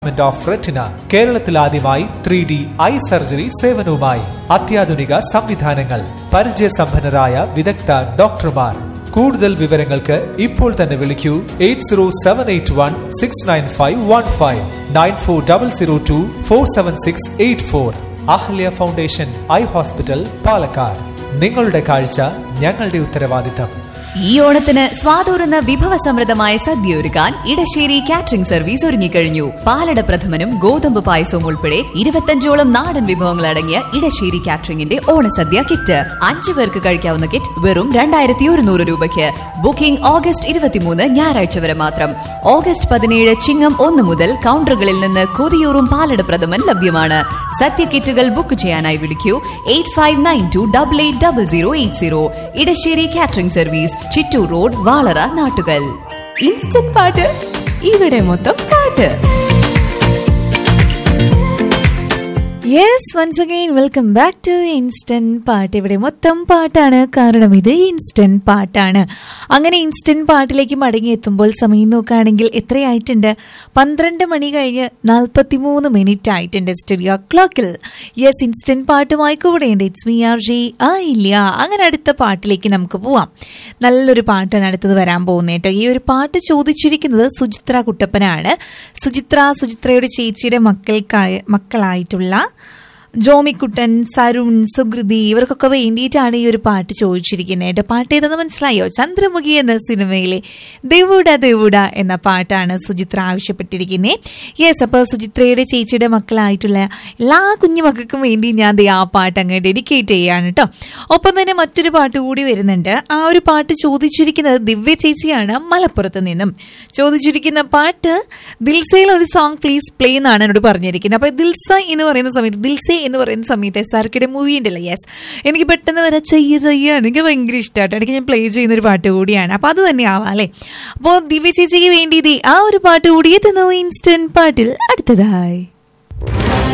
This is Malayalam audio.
ഡിപ്പാർട്ട്മെന്റ് ഓഫ് റെറ്റിന കേരളത്തിൽ ആദ്യമായി ത്രീ ഡി ഐ സർജറി സേവനവുമായി അത്യാധുനിക സംവിധാനങ്ങൾ പരിചയസമ്പന്നരായ വിദഗ്ധ ഡോക്ടർമാർ കൂടുതൽ വിവരങ്ങൾക്ക് ഇപ്പോൾ തന്നെ വിളിക്കൂ eight zero seven eight one six nine five one five nine four double zero two four seven six eight four Ahalya foundation eye hospital Palakkad നിങ്ങളുടെ കാഴ്ച ഞങ്ങളുടെ ഉത്തരവാദിത്തം ഈ ഓണത്തിന് സ്വാതൂറുന്ന വിഭവസമൃദ്ധമായ സദ്യ ഒരുക്കാൻ ഇടശ്ശേരി കാറ്ററിംഗ് സർവീസ് ഒരുങ്ങിക്കഴിഞ്ഞു പാലട പ്രഥമനും ഗോതമ്പ് പായസവും ഉൾപ്പെടെ ഇരുപത്തഞ്ചോളം നാടൻ വിഭവങ്ങൾ അടങ്ങിയ ഇടശ്ശേരി കാറ്ററിംഗിന്റെ ഓണസദ്യ കിറ്റ് അഞ്ചു പേർക്ക് കഴിക്കാവുന്ന കിറ്റ് വെറും രണ്ടായിരത്തി ഒരുന്നൂറ് രൂപയ്ക്ക് ബുക്കിംഗ് ഓഗസ്റ്റ് ഇരുപത്തിമൂന്ന് ഞായറാഴ്ച വരെ മാത്രം ഓഗസ്റ്റ് പതിനേഴ് ചിങ്ങം ഒന്ന് മുതൽ കൗണ്ടറുകളിൽ നിന്ന് കൊതിയൂറും പാലട പ്രഥമൻ ലഭ്യമാണ് സദ്യ കിറ്റുകൾ ബുക്ക് ചെയ്യാനായി വിളിക്കൂ eight five nine two double eight double zero eight zero Edassery catering service Chittur road Valara Nattukal instant പാട്ട് ഇവിടെ മൊത്തം പാട്ട് yes once again welcome back to instant പാട്ട് ഇവിടെ മൊത്തം പാട്ടാണ് കാരണം ഇത് ഇൻസ്റ്റന്റ് പാട്ടാണ് അങ്ങനെ ഇൻസ്റ്റന്റ് പാട്ടിലേക്ക് മടങ്ങിയെത്തുമ്പോൾ സമയം നോക്കുകയാണെങ്കിൽ എത്രയായിട്ടുണ്ട് പന്ത്രണ്ട് മണി കഴിഞ്ഞ് നാൽപ്പത്തിമൂന്ന് മിനിറ്റ് ആയിട്ടുണ്ട് സ്റ്റുഡിയോ ക്ലോക്കിൽ യെസ് ഇൻസ്റ്റന്റ് പാട്ടുമായി കൂടെയുണ്ട് ഇറ്റ്സ് മീ ആർ ജി ആ ഇല്ല അങ്ങനെ അടുത്ത പാട്ടിലേക്ക് നമുക്ക് പോവാം നല്ലൊരു പാട്ടാണ് അടുത്തത് വരാൻ പോകുന്നത് കേട്ടോ ഈ ഒരു പാട്ട് ചോദിച്ചിരിക്കുന്നത് സുചിത്ര കുട്ടപ്പനാണ് സുചിത്ര സുചിത്രയുടെ ചേച്ചിയുടെ മക്കൾക്കായ മക്കളായിട്ടുള്ള ജോമിക്കുട്ടൻ സരുൺ സുകൃതി ഇവർക്കൊക്കെ വേണ്ടിയിട്ടാണ് ഈ ഒരു പാട്ട് ചോദിച്ചിരിക്കുന്നത് കേട്ടോ പാട്ട് ഏതെന്ന് മനസ്സിലായോ ചന്ദ്രമുഖി എന്ന സിനിമയിലെ ദേവുട ദേവുട എന്ന പാട്ടാണ് സുചിത്ര ആവശ്യപ്പെട്ടിരിക്കുന്നത് യെസ് അപ്പോൾ സുചിത്രയുടെ ചേച്ചിയുടെ മക്കളായിട്ടുള്ള എല്ലാ കുഞ്ഞു മക്കൾക്കും വേണ്ടി ഞാൻ ദേ ആ പാട്ട് അങ്ങ് ഡെഡിക്കേറ്റ് ചെയ്യാണ് കേട്ടോ ഒപ്പം തന്നെ മറ്റൊരു പാട്ട് കൂടി വരുന്നുണ്ട് ആ ഒരു പാട്ട് ചോദിച്ചിരിക്കുന്നത് ദിവ്യ ചേച്ചിയാണ് മലപ്പുറത്ത് നിന്നും ചോദിച്ചിരിക്കുന്ന പാട്ട് ദിൽസയിൽ ഒരു സോങ് പ്ലീസ് പ്ലേ എന്നാണ് എന്നോട് പറഞ്ഞിരിക്കുന്നത് അപ്പൊ ദിൽസ എന്ന് പറയുന്ന സമയത്ത് ദിൽസെ എന്ന് പറയുന്ന സമയത്ത് എസ് ആർക്കിയുടെ മൂവി ഉണ്ടല്ലോ യെസ് എനിക്ക് പെട്ടെന്ന് വരെ ചെയ്യ ചെയ്യ എനിക്ക് ഭയങ്കര ഇഷ്ടമായിട്ട് എനിക്ക് ഞാൻ പ്ലേ ചെയ്യുന്ന ഒരു പാട്ട് കൂടിയാണ് അപ്പൊ അത് തന്നെ ആവാം അല്ലേ അപ്പോൾ ദിവ്യ ചേച്ചിക്ക് വേണ്ടി ദേ ആ ഒരു പാട്ട് കൂടി എത്തുന്നു ഇൻസ്റ്റന്റ് പാട്ടിൽ അടുത്തതായി